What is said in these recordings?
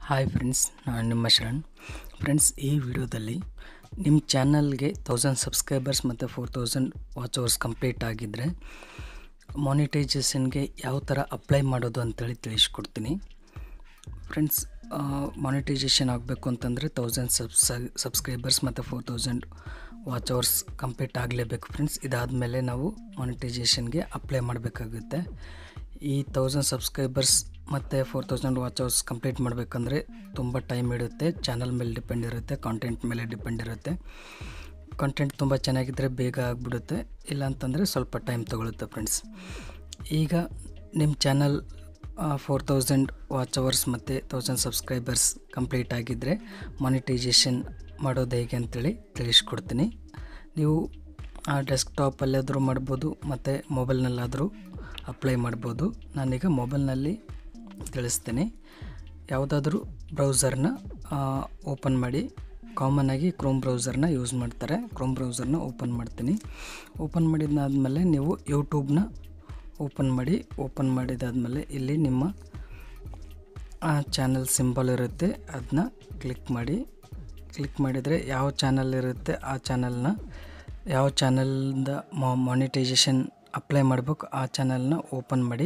hi friends ನಾನು ನಿಮ್ಮ Sharan friends ಈ ವಿಡಿಯೋದಲ್ಲಿ ನಿಮ್ಮ ಚಾನಲ್ಗೆ ತೌಸಂಡ್ ಸಬ್ಸ್ಕ್ರೈಬರ್ಸ್ ಮತ್ತು four thousand watch hours complete ಆಗಿದ್ದರೆ ಮಾನಿಟೈಸೇಷನ್ಗೆ ಯಾವ ಥರ ಅಪ್ಲೈ ಮಾಡೋದು ಅಂತೇಳಿ ತಿಳಿಸ್ಕೊಡ್ತೀನಿ ಫ್ರೆಂಡ್ಸ್ ಮಾನಿಟೈಸೇಷನ್ ಆಗಬೇಕು ಅಂತಂದರೆ ತೌಸಂಡ್ ಸಬ್ಸ್ ಸಬ್ಸ್ಕ್ರೈಬರ್ಸ್ ಮತ್ತು four thousand watch hours complete ಆಗಲೇಬೇಕು ಫ್ರೆಂಡ್ಸ್ ಇದಾದಮೇಲೆ ನಾವು ಮಾನಿಟೈಸೇಷನ್ಗೆ ಅಪ್ಲೈ ಮಾಡಬೇಕಾಗುತ್ತೆ ಈ ತೌಸಂಡ್ ಸಬ್ಸ್ಕ್ರೈಬರ್ಸ್ ಮತ್ತು four thousand watch hours complete ಮಾಡಬೇಕಂದ್ರೆ ತುಂಬ ಟೈಮ್ ಇಡುತ್ತೆ ಚಾನಲ್ ಮೇಲೆ ಡಿಪೆಂಡ್ ಇರುತ್ತೆ ಕಾಂಟೆಂಟ್ ಮೇಲೆ ಡಿಪೆಂಡ್ ಇರುತ್ತೆ ಕಂಟೆಂಟ್ ತುಂಬ ಚೆನ್ನಾಗಿದ್ದರೆ ಬೇಗ ಆಗಿಬಿಡುತ್ತೆ ಇಲ್ಲ ಅಂತಂದರೆ ಸ್ವಲ್ಪ ಟೈಮ್ ತೊಗೊಳುತ್ತೆ ಫ್ರೆಂಡ್ಸ್ ಈಗ ನಿಮ್ಮ channel four thousand watch hours ಮತ್ತು ತೌಸಂಡ್ ಸಬ್ಸ್ಕ್ರೈಬರ್ಸ್ ಕಂಪ್ಲೀಟ್ ಆಗಿದ್ದರೆ ಮಾನಿಟೈಸೇಷನ್ ಮಾಡೋದು ಹೇಗೆ ಅಂತೇಳಿ ತಿಳಿಸ್ಕೊಡ್ತೀನಿ ನೀವು ಆ ಡೆಸ್ಕ್ಟಾಪಲ್ಲಾದರೂ ಮಾಡ್ಬೋದು ಮತ್ತು ಮೊಬೈಲ್ನಲ್ಲಾದರೂ ಅಪ್ಲೈ ಮಾಡ್ಬೋದು ನಾನೀಗ ಮೊಬೈಲ್ನಲ್ಲಿ ತಿಳಿಸ್ತೀನಿ ಯಾವುದಾದ್ರೂ ಬ್ರೌಸರ್ನ ಓಪನ್ ಮಾಡಿ ಕಾಮನ್ನಾಗಿ ಕ್ರೋಮ್ ಬ್ರೌಸರ್ನ ಯೂಸ್ ಮಾಡ್ತಾರೆ ಕ್ರೋಮ್ ಬ್ರೌಸರ್ನ ಓಪನ್ ಮಾಡ್ತೀನಿ ಓಪನ್ ಮಾಡಿದಾದ್ಮೇಲೆ ನೀವು ಯೂಟ್ಯೂಬ್ನ ಓಪನ್ ಮಾಡಿ ಓಪನ್ ಮಾಡಿದಾದ್ಮೇಲೆ ಇಲ್ಲಿ ನಿಮ್ಮ ಚಾನಲ್ ಸಿಂಬಲ್ ಇರುತ್ತೆ ಅದನ್ನ ಕ್ಲಿಕ್ ಮಾಡಿ ಕ್ಲಿಕ್ ಮಾಡಿದರೆ ಯಾವ ಚಾನಲ್ ಇರುತ್ತೆ ಆ ಚಾನಲ್ನ ಯಾವ ಚಾನಲ್ದ ಮಾನಿಟೈಸೇಷನ್ ಅಪ್ಲೈ ಮಾಡಬೇಕು ಆ ಚಾನಲ್ನ ಓಪನ್ ಮಾಡಿ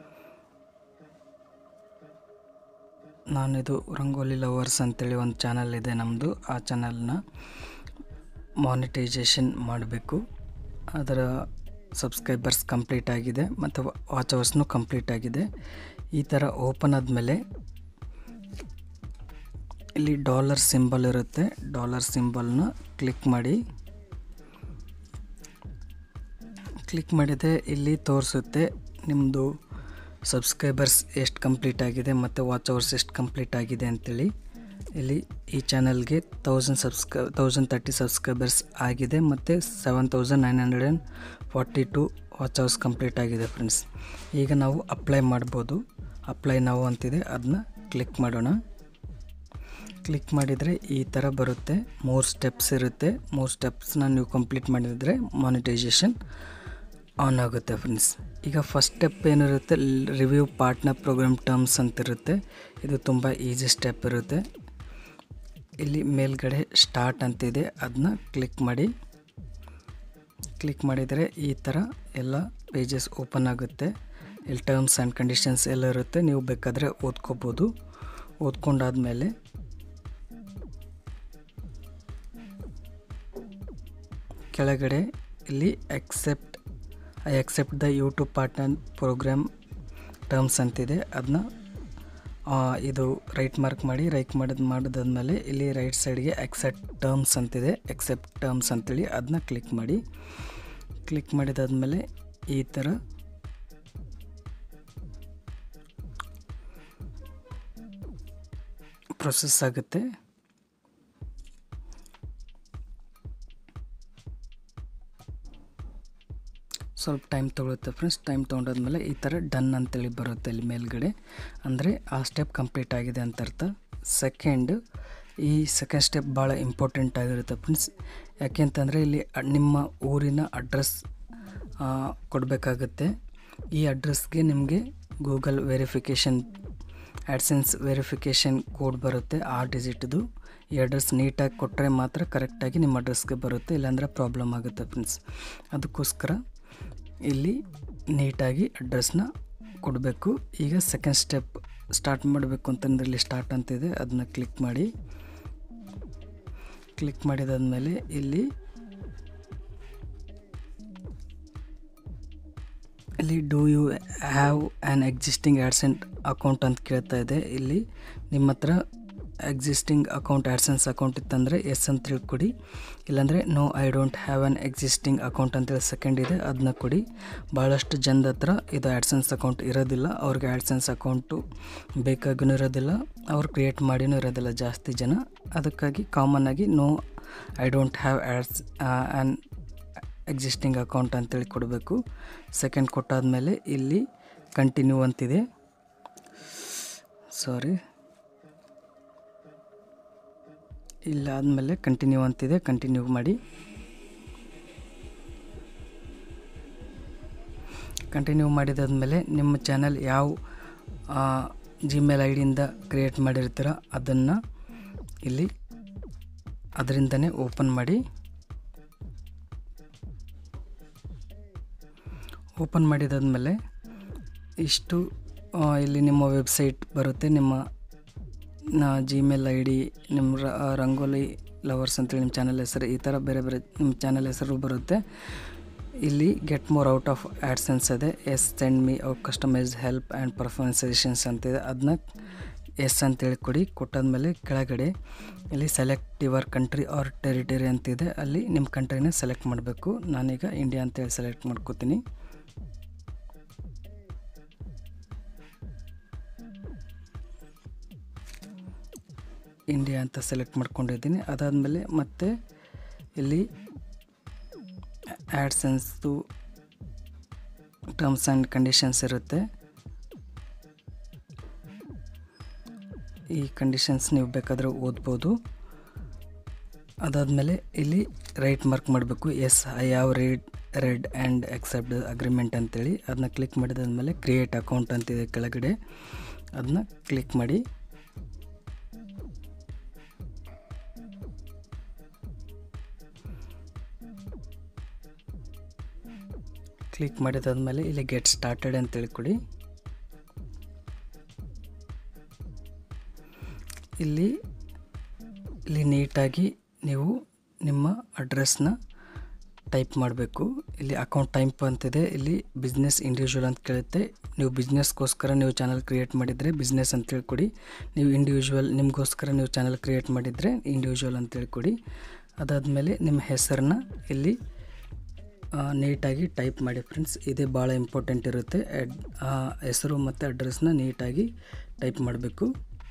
ನಾನಿದು ರಂಗೋಲಿ ಲವರ್ಸ್ ಅಂತೇಳಿ ಒಂದು ಚಾನಲ್ ಇದೆ ನಮ್ಮದು ಆ ಚಾನಲ್ನ ಮಾನಿಟೈಸೇಷನ್ ಮಾಡಬೇಕು ಅದರ ಸಬ್ಸ್ಕ್ರೈಬರ್ಸ್ ಕಂಪ್ಲೀಟ್ ಆಗಿದೆ ಮತ್ತು ವಾಚ್ ಅವರ್ಸ್ನೂ ಕಂಪ್ಲೀಟ್ ಆಗಿದೆ ಈ ಥರ ಓಪನ್ ಆದಮೇಲೆ ಇಲ್ಲಿ ಡಾಲರ್ ಸಿಂಬಲ್ ಇರುತ್ತೆ ಡಾಲರ್ ಸಿಂಬಲ್ನ ಕ್ಲಿಕ್ ಮಾಡಿ ಕ್ಲಿಕ್ ಮಾಡಿದರೆ ಇಲ್ಲಿ ತೋರಿಸುತ್ತೆ ನಿಮ್ಮದು ಸಬ್ಸ್ಕ್ರೈಬರ್ಸ್ ಎಷ್ಟು ಕಂಪ್ಲೀಟ್ ಆಗಿದೆ ಮತ್ತು ವಾಚ್ ಅವರ್ಸ್ ಎಷ್ಟು ಕಂಪ್ಲೀಟ್ ಆಗಿದೆ ಅಂತೇಳಿ ಇಲ್ಲಿ ಈ ಚಾನಲ್ಗೆ thousand subscribe thousand thirty subscribers ಆಗಿದೆ ಮತ್ತು seven thousand nine hundred and forty two watch hours complete ಆಗಿದೆ ಫ್ರೆಂಡ್ಸ್ ಈಗ ನಾವು ಅಪ್ಲೈ ಮಾಡ್ಬೋದು ಅಪ್ಲೈ ನಾವು ಅಂತಿದೆ ಅದನ್ನ ಕ್ಲಿಕ್ ಮಾಡೋಣ ಕ್ಲಿಕ್ ಮಾಡಿದರೆ ಈ ಥರ ಬರುತ್ತೆ ಮೂರು ಸ್ಟೆಪ್ಸ್ ಇರುತ್ತೆ ಮೂರು ಸ್ಟೆಪ್ಸ್ನ ನೀವು ಕಂಪ್ಲೀಟ್ ಮಾಡಿದರೆ ಮಾನಿಟೈಸೇಷನ್ ಆನ್ ಆಗುತ್ತೆ ಫ್ರೆಂಡ್ಸ್ ಈಗ ಫಸ್ಟ್ ಸ್ಟೆಪ್ ಏನಿರುತ್ತೆ ರಿವ್ಯೂ ಪಾರ್ಟ್ನರ್ ಪ್ರೋಗ್ರಾಮ್ ಟರ್ಮ್ಸ್ ಅಂತಿರುತ್ತೆ ಇದು ತುಂಬ ಈಸಿ ಸ್ಟೆಪ್ ಇರುತ್ತೆ ಇಲ್ಲಿ ಮೇಲ್ಗಡೆ ಸ್ಟಾರ್ಟ್ ಅಂತಿದೆ ಅದನ್ನ ಕ್ಲಿಕ್ ಮಾಡಿ ಕ್ಲಿಕ್ ಮಾಡಿದರೆ ಈ ಥರ ಎಲ್ಲ ಪೇಜಸ್ ಓಪನ್ ಆಗುತ್ತೆ ಇಲ್ಲಿ ಟರ್ಮ್ಸ್ ಆ್ಯಂಡ್ ಕಂಡೀಷನ್ಸ್ ಎಲ್ಲ ಇರುತ್ತೆ ನೀವು ಬೇಕಾದರೆ ಓದ್ಕೋಬೋದು ಓದ್ಕೊಂಡಾದ್ಮೇಲೆ ಕೆಳಗಡೆ ಇಲ್ಲಿ accept I accept the YouTube partner program terms ಅಂತಿದೆ ಅದನ್ನ ಇದು ರೈಟ್ ಮಾರ್ಕ್ ಮಾಡಿ ರೈಟ್ ಮಾಡಿದ ಮಾಡಿದಾದ್ಮೇಲೆ ಇಲ್ಲಿ ರೈಟ್ ಸೈಡ್ಗೆ ಎಕ್ಸೆಪ್ಟ್ ಟರ್ಮ್ಸ್ ಅಂತಿದೆ ಎಕ್ಸೆಪ್ಟ್ ಟರ್ಮ್ಸ್ ಅಂತೇಳಿ ಅದನ್ನ ಕ್ಲಿಕ್ ಮಾಡಿ ಕ್ಲಿಕ್ ಮಾಡಿದಾದ್ಮೇಲೆ ಈ ಥರ ಪ್ರೊಸೆಸ್ ಆಗುತ್ತೆ ಸ್ವಲ್ಪ ಟೈಮ್ ತೊಗೊಳುತ್ತೆ ಫ್ರೆಂಡ್ಸ್ ಟೈಮ್ ತೊಗೊಂಡಾದ್ಮೇಲೆ ಈ ಥರ ಡನ್ ಅಂತೇಳಿ ಬರುತ್ತೆ ಇಲ್ಲಿ ಮೇಲ್ಗಡೆ ಅಂದರೆ ಆ ಸ್ಟೆಪ್ ಕಂಪ್ಲೀಟ್ ಆಗಿದೆ ಅಂತ ಅರ್ಥ ಸೆಕೆಂಡ್ ಈ ಸೆಕೆಂಡ್ ಸ್ಟೆಪ್ ಭಾಳ ಇಂಪಾರ್ಟೆಂಟ್ ಆಗಿರುತ್ತೆ ಫ್ರೆಂಡ್ಸ್ ಯಾಕೆಂತಂದರೆ ಇಲ್ಲಿ ನಿಮ್ಮ ಊರಿನ ಅಡ್ರೆಸ್ ಕೊಡಬೇಕಾಗುತ್ತೆ ಈ ಅಡ್ರೆಸ್ಗೆ ನಿಮಗೆ Google verification AdSense verification code ಬರುತ್ತೆ ಆ ಡಿಜಿಟ್ದು ಈ ಅಡ್ರೆಸ್ ನೀಟಾಗಿ ಕೊಟ್ಟರೆ ಮಾತ್ರ ಕರೆಕ್ಟಾಗಿ ನಿಮ್ಮ ಅಡ್ರೆಸ್ಗೆ ಬರುತ್ತೆ ಇಲ್ಲಾಂದರೆ ಪ್ರಾಬ್ಲಮ್ ಆಗುತ್ತೆ ಫ್ರೆಂಡ್ಸ್ ಅದಕ್ಕೋಸ್ಕರ ಇಲ್ಲಿ ನೀಟಾಗಿ ಅಡ್ರೆಸ್ನ ಕೊಡಬೇಕು ಈಗ ಸೆಕೆಂಡ್ ಸ್ಟೆಪ್ ಸ್ಟಾರ್ಟ್ ಮಾಡಬೇಕು ಅಂತಂದ್ರೆ ಇಲ್ಲಿ ಸ್ಟಾರ್ಟ್ ಅಂತಿದೆ ಅದನ್ನ ಕ್ಲಿಕ್ ಮಾಡಿ ಕ್ಲಿಕ್ ಮಾಡಿದಾದ್ಮೇಲೆ ಇಲ್ಲಿ ಇಲ್ಲಿ do you have an existing AdSense account ಅಂತ ಕೇಳ್ತಾ ಇದೆ ಇಲ್ಲಿ ನಿಮ್ಮ ಹತ್ರ ಎಕ್ಸಿಸ್ಟಿಂಗ್ ಅಕೌಂಟ್ ಆ್ಯಡ್ಸೆನ್ಸ್ ಅಕೌಂಟ್ ಇತ್ತಂದರೆ ಎಸ್ ಅಂತ ತಿಳ್ಕೊಡಿ ಇಲ್ಲಾಂದರೆ no I don't have an existing account ಅಂತೇಳಿ ಸೆಕೆಂಡ್ ಇದೆ ಅದನ್ನ ಕೊಡಿ ಭಾಳಷ್ಟು ಜನದ ಹತ್ರ ಇದು ಆ್ಯಡ್ಸೆನ್ಸ್ ಅಕೌಂಟ್ ಇರೋದಿಲ್ಲ ಅವ್ರಿಗೆ ಆ್ಯಡ್ಸೆನ್ಸ್ ಅಕೌಂಟು ಬೇಕಾಗೂ ಇರೋದಿಲ್ಲ ಅವ್ರು ಕ್ರಿಯೇಟ್ ಮಾಡಿನೂ ಇರೋದಿಲ್ಲ ಜಾಸ್ತಿ ಜನ ಅದಕ್ಕಾಗಿ ಕಾಮನ್ನಾಗಿ no I don't have ads an existing account ಅಂತೇಳಿ ಕೊಡಬೇಕು ಸೆಕೆಂಡ್ ಕೊಟ್ಟಾದಮೇಲೆ ಇಲ್ಲಿ ಕಂಟಿನ್ಯೂ ಅಂತಿದೆ ಸಾರಿ ಇಲ್ಲ ಆದಮೇಲೆ ಕಂಟಿನ್ಯೂ ಅಂತಿದೆ ಕಂಟಿನ್ಯೂ ಮಾಡಿ ಕಂಟಿನ್ಯೂ ಮಾಡಿದಾದ್ಮೇಲೆ ನಿಮ್ಮ ಚಾನಲ್ ಯಾವ ಜಿಮೇಲ್ ಐ ಡಿಯಿಂದ ಕ್ರಿಯೇಟ್ ಮಾಡಿರ್ತೀರ ಅದನ್ನು ಇಲ್ಲಿ ಅದರಿಂದನೇ ಓಪನ್ ಮಾಡಿ ಓಪನ್ ಮಾಡಿದಾದ್ಮೇಲೆ ಇಷ್ಟು ಆ, ಇಲ್ಲಿ ನಿಮ್ಮ ವೆಬ್ಸೈಟ್ ಬರುತ್ತೆ ನಿಮ್ಮ ಜಿಮೇಲ್ ಐ ಡಿ ನಿಮ್ಮ ರ- ಆ, ರಂಗೋಲಿ ಲವರ್ಸ್ ಅಂತೇಳಿ ನಿಮ್ಮ ಚಾನಲ್ ಹೆಸರು ಈ ಥರ ಬೇರೆ ಬೇರೆ ನಿಮ್ಮ ಚಾನಲ್ ಹೆಸರು ಬರುತ್ತೆ ಇಲ್ಲಿ get more out of AdSense ಇದೆ ಎಸ್ ಸೆಂಡ್ ಮೀ ಔ customise help and performance suggestions ಅಂತಿದೆ ಅದನ್ನ ಎಸ್ ಅಂತೇಳಿ ಕೊಡಿ ಕೊಟ್ಟಾದ್ಮೇಲೆ ಕೆಳಗಡೆ ಇಲ್ಲಿ select your country or territory ಅಂತಿದೆ ಅಲ್ಲಿ ನಿಮ್ಮ ಕಂಟ್ರಿನ ಸೆಲೆಕ್ಟ್ ಮಾಡಬೇಕು ನಾನೀಗ ಇಂಡಿಯಾ ಅಂತೇಳಿ ಸೆಲೆಕ್ಟ್ ಮಾಡ್ಕೋತೀನಿ ಇಂಡಿಯಾ ಅಂತ ಸೆಲೆಕ್ಟ್ ಮಾಡ್ಕೊಂಡಿದ್ದೀನಿ ಅದಾದಮೇಲೆ ಮತ್ತೆ ಇಲ್ಲಿ ಆ್ಯಡ್ಸೆನ್ಸ್ದು ಟರ್ಮ್ಸ್ ಆ್ಯಂಡ್ ಕಂಡೀಷನ್ಸ್ ಇರುತ್ತೆ ಈ ಕಂಡೀಷನ್ಸ್ ನೀವು ಬೇಕಾದರೆ ಓದ್ಬೋದು ಅದಾದಮೇಲೆ ಇಲ್ಲಿ ರೈಟ್ ಮಾರ್ಕ್ ಮಾಡಬೇಕು yes I have read read and accept agreement ಅಂತೇಳಿ ಅದನ್ನ ಕ್ಲಿಕ್ ಮಾಡಿದಾದ್ಮೇಲೆ ಕ್ರಿಯೇಟ್ ಅಕೌಂಟ್ ಅಂತಿದೆ ಕೆಳಗಡೆ ಅದನ್ನ ಕ್ಲಿಕ್ ಮಾಡಿ ಕ್ಲಿಕ್ ಮಾಡಿದಾದ್ಮೇಲೆ ಇಲ್ಲಿ ಗೆಟ್ ಸ್ಟಾರ್ಟೆಡ್ ಅಂತೇಳಿ ಕೊಡಿ ಇಲ್ಲಿ ಇಲ್ಲಿ ನೀಟಾಗಿ ನೀವು ನಿಮ್ಮ ಅಡ್ರೆಸ್ನ ಟೈಪ್ ಮಾಡಬೇಕು ಇಲ್ಲಿ ಅಕೌಂಟ್ ಟೈಪ್ ಅಂತಿದೆ ಇಲ್ಲಿ ಬಿಸ್ನೆಸ್ ಇಂಡಿವಿಜುವಲ್ ಅಂತ ಕೇಳುತ್ತೆ ನೀವು ಬಿಸ್ನೆಸ್ಗೋಸ್ಕರ ನೀವು ಚಾನಲ್ ಕ್ರಿಯೇಟ್ ಮಾಡಿದರೆ ಬಿಸ್ನೆಸ್ ಅಂತೇಳಿ ಕೊಡಿ ನೀವು ಇಂಡಿವಿಜುವಲ್ ನಿಮಗೋಸ್ಕರ ನೀವು ಚಾನಲ್ ಕ್ರಿಯೇಟ್ ಮಾಡಿದರೆ ಇಂಡಿವಿಜುವಲ್ ಅಂತೇಳಿ ಕೊಡಿ ಅದಾದಮೇಲೆ ನಿಮ್ಮ ಹೆಸರನ್ನ ಇಲ್ಲಿ ಆ, ನೀಟಾಗಿ ಟೈಪ್ ಮಾಡಿ ಫ್ರೆಂಡ್ಸ್ ಇದೇ ಭಾಳ ಇಂಪಾರ್ಟೆಂಟ್ ಇರುತ್ತೆ ಅಡ್ ಆ ಹೆಸರು ಮತ್ತು ಅಡ್ರೆಸ್ನ ನೀಟಾಗಿ ಟೈಪ್ ಮಾಡಬೇಕು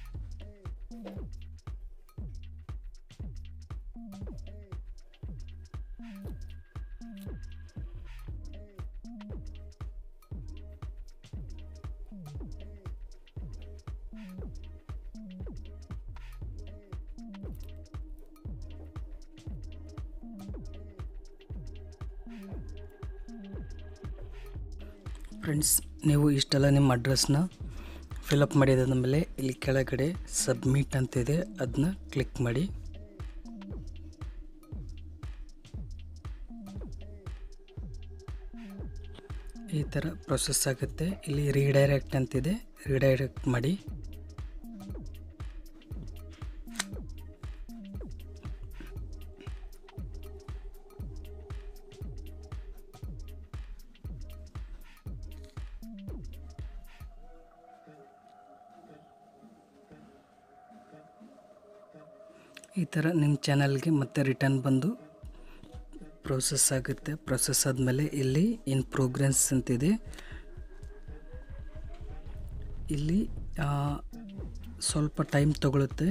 ಫ್ರೆಂಡ್ಸ್ ನೀವು ಇಷ್ಟೆಲ್ಲ ನಿಮ್ಮ ಅಡ್ರೆಸ್ನ ಫಿಲಪ್ ಮಾಡಿದಾದ ಮೇಲೆ ಇಲ್ಲಿ ಕೆಳಗಡೆ ಸಬ್ಮಿಟ್ ಅಂತಿದೆ ಅದನ್ನ ಕ್ಲಿಕ್ ಮಾಡಿ ಈ ಥರ ಪ್ರೊಸೆಸ್ ಆಗುತ್ತೆ ಇಲ್ಲಿ ರೀಡೈರೆಕ್ಟ್ ಅಂತಿದೆ ರೀಡೈರೆಕ್ಟ್ ಮಾಡಿ ಈ ಥರ ನಿಮ್ಮ ಚಾನಲ್ಗೆ ಮತ್ತೆ ರಿಟರ್ನ್ ಬಂದು ಪ್ರೋಸೆಸ್ ಆಗುತ್ತೆ ಪ್ರೋಸೆಸ್ ಆದಮೇಲೆ ಇಲ್ಲಿ ಇನ್ ಪ್ರೋಗ್ರೆಸ್ ಅಂತಿದೆ ಇಲ್ಲಿ ಆ, ಸ್ವಲ್ಪ ಟೈಮ್ ತಗೊಳುತ್ತೆ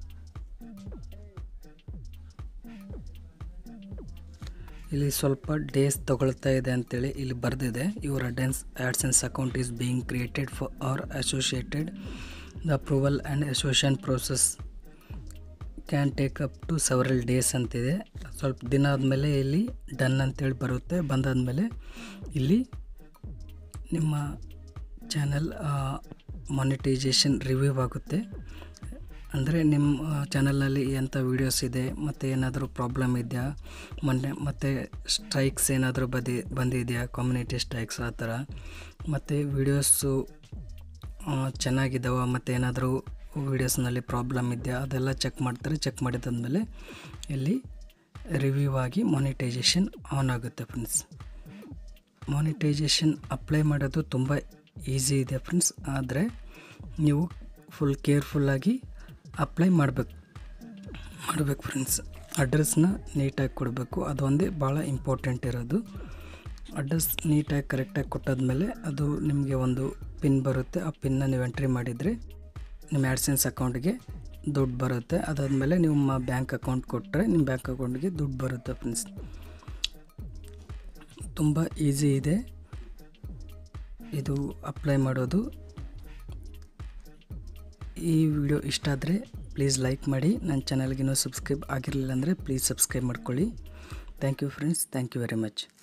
ಇಲ್ಲಿ ಸ್ವಲ್ಪ ಡೇಸ್ ತಗೊಳ್ತಾ ಇದೆ ಅಂತೇಳಿ ಇಲ್ಲಿ ಬರೆದಿದೆ your AdSense AdSense account is being created for are associated the approval and association process can take up to several days ಅಂತಿದೆ ಸ್ವಲ್ಪ ದಿನ ಆದಮೇಲೆ ಇಲ್ಲಿ ಡನ್ ಅಂತೇಳಿ ಬರುತ್ತೆ ಬಂದಾದಮೇಲೆ ಇಲ್ಲಿ ನಿಮ್ಮ ಚಾನಲ್ ಮಾನಿಟೈಸೇಷನ್ ರಿವ್ಯೂ ಆಗುತ್ತೆ ಅಂದರೆ ನಿಮ್ಮ ಚಾನಲ್ನಲ್ಲಿ ಎಂಥ ವೀಡಿಯೋಸ್ ಇದೆ ಮತ್ತು ಏನಾದರೂ ಪ್ರಾಬ್ಲಮ್ ಇದೆಯಾ ಮೊನ್ನೆ ಮತ್ತು ಸ್ಟ್ರೈಕ್ಸ್ ಏನಾದರೂ ಬದಿ ಬಂದಿದೆಯಾ ಕಮ್ಯುನಿಟಿ ಸ್ಟ್ರೈಕ್ಸ್ ಆ ಥರ ಮತ್ತು ವೀಡಿಯೋಸು ಚೆನ್ನಾಗಿದ್ದಾವ ಮತ್ತು ಏನಾದರೂ ವೀಡಿಯೋಸ್ನಲ್ಲಿ ಪ್ರಾಬ್ಲಮ್ ಇದೆಯಾ ಅದೆಲ್ಲ ಚೆಕ್ ಮಾಡ್ತಾರೆ ಚೆಕ್ ಮಾಡಿದಾದ್ಮೇಲೆ ಇಲ್ಲಿ ರಿವ್ಯೂ ಆಗಿ ಮಾನಿಟೈಸೇಷನ್ ಆನ್ ಆಗುತ್ತೆ ಫ್ರೆಂಡ್ಸ್ ಮಾನಿಟೈಸೇಷನ್ ಅಪ್ಲೈ ಮಾಡೋದು ತುಂಬ ಈಸಿ ಇದೆ ಫ್ರೆಂಡ್ಸ್ ಆದರೆ ನೀವು ಫುಲ್ ಕೇರ್ಫುಲ್ಲಾಗಿ ಅಪ್ಲೈ ಮಾಡಬೇಕು ಮಾಡಬೇಕು ಫ್ರೆಂಡ್ಸ್ ಅಡ್ರೆಸ್ನ ನೀಟಾಗಿ ಕೊಡಬೇಕು ಅದೊಂದೇ ಭಾಳ ಇಂಪಾರ್ಟೆಂಟ್ ಇರೋದು ಅಡ್ರೆಸ್ ನೀಟಾಗಿ ಕರೆಕ್ಟಾಗಿ ಕೊಟ್ಟಾದ್ಮೇಲೆ ಅದು ನಿಮಗೆ ಒಂದು ಪಿನ್ ಬರುತ್ತೆ ಆ ಪಿನ್ನ ನೀವು ಎಂಟ್ರಿ ಮಾಡಿದರೆ ನಿಮ್ಮ ಆ್ಯಡ್ಸೆನ್ಸ್ ಅಕೌಂಟ್ಗೆ ದುಡ್ಡು ಬರುತ್ತೆ ಅದಾದಮೇಲೆ ನಿಮ್ಮ ಬ್ಯಾಂಕ್ ಅಕೌಂಟ್ ಕೊಟ್ಟರೆ ನಿಮ್ಮ ಬ್ಯಾಂಕ್ ಅಕೌಂಟ್ಗೆ ದುಡ್ಡು ಬರುತ್ತೆ ಫ್ರೆಂಡ್ಸ್ ತುಂಬ ಈಸಿ ಇದೆ ಇದು ಅಪ್ಲೈ ಮಾಡೋದು ಈ ವಿಡಿಯೋ ಇಷ್ಟ ಆದರೆ ಪ್ಲೀಸ್ ಲೈಕ್ ಮಾಡಿ ನನ್ನ ಚಾನಲ್ಗೆ ಇನ್ನೂ ಸಬ್ಸ್ಕ್ರೈಬ್ ಆಗಿರಲಿಲ್ಲ ಅಂದರೆ ಪ್ಲೀಸ್ ಸಬ್ಸ್ಕ್ರೈಬ್ ಮಾಡ್ಕೊಳ್ಳಿ thank you friends thank you very much